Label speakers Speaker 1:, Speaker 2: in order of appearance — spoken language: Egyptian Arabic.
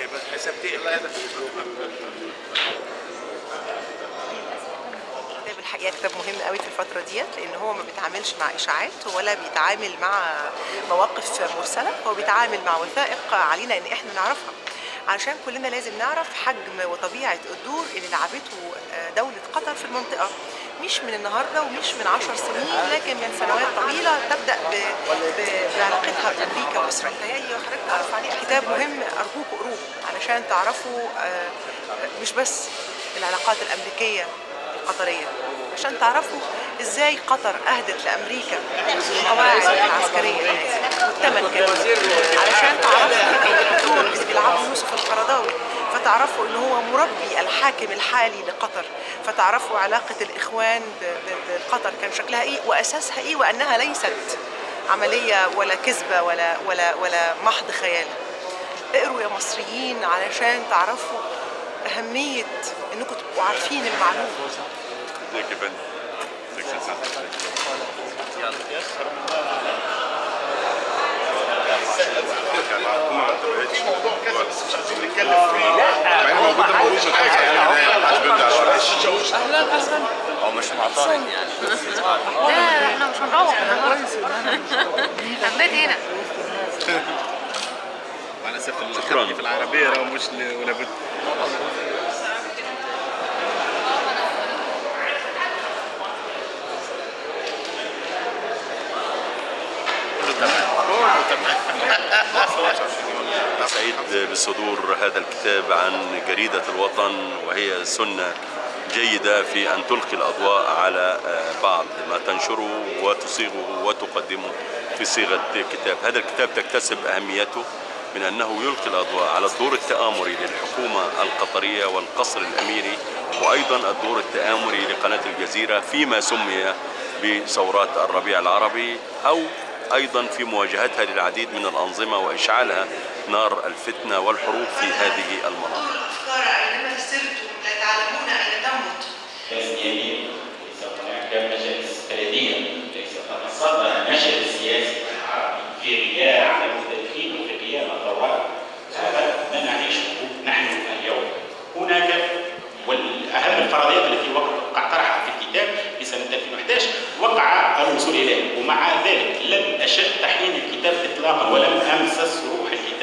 Speaker 1: بس حسبتين
Speaker 2: كتاب الحقيقه كتاب مهم قوي في الفتره ديت لان هو ما بيتعاملش مع اشاعات ولا بيتعامل مع مواقف مرسله هو بيتعامل مع وثائق علينا ان احنا نعرفها علشان كلنا لازم نعرف حجم وطبيعه الدور اللي لعبته آه، دوله قطر في المنطقه مش من النهارده ومش من عشر سنين لكن من سنوات طويله تبدا ب... ب... بعلاقتها بامريكا واسرائيل تهيألي حضرتك تعرف عليه كتاب مهم ارجوكوا قروه علشان تعرفوا آه، مش بس العلاقات الامريكيه القطريه عشان تعرفوا ازاي قطر اهدت لامريكا القواعد العسكريه والثمن كمان علشان تعرفوا الدور اللي بيلعبه يوسف القرضاوي فتعرفوا ان هو مربي الحاكم الحالي لقطر فتعرفوا علاقه الاخوان ب- ب- بقطر كان شكلها ايه واساسها ايه وانها ليست عمليه ولا كذبه ولا ولا ولا محض خيال اقروا يا مصريين علشان تعرفوا اهميه انكم تبقوا عارفين المعلومه
Speaker 3: ازيك يا فندم ازيك يا سعد الحكومه ما انتبهتش
Speaker 1: موضوع كذا بس مش عايزين نتكلم فيه مع انه موجود ده موجود من حاجه يعني
Speaker 3: محدش بيرجع ورا
Speaker 4: هو مش معترض يعني
Speaker 5: لا احنا مش هنروح النهارده هنبات هنا
Speaker 1: انا سافر
Speaker 3: شكراً.
Speaker 1: في العربيه لو مش ل- ولا بد
Speaker 3: سعيد بصدور هذا الكتاب عن جريدة الوطن وهي سنة جيدة في أن تلقي الأضواء على آه، بعض ما تنشره وتصيغه وتقدمه في صيغة كتاب هذا الكتاب تكتسب أهميته من أنه يلقي الأضواء على الدور التآمري للحكومة القطرية والقصر الأميري وأيضا الدور التآمري لقناة الجزيرة فيما سمي بثورات الربيع العربي أو أيضا في مواجهتها للعديد من الأنظمة وإشعالها نار الفتنة والحروب في هذه المناطق
Speaker 2: الافكار اينما سرتم لا تعلمون اين تمت
Speaker 6: سياسية ليس هناك مجالس بلدية ليس هناك صدى النشر السياسي العربي في غياب على المختلفين وفي غياب الثورات هذا ما نعيشه نحن اليوم هناك والاهم الفرضيات التي وقع طرحها في الكتاب في سنه 2011 وقع الوصول اليها ومع ذلك لم اشد تحليل الكتاب اطلاقا ولم امسس روح الكتاب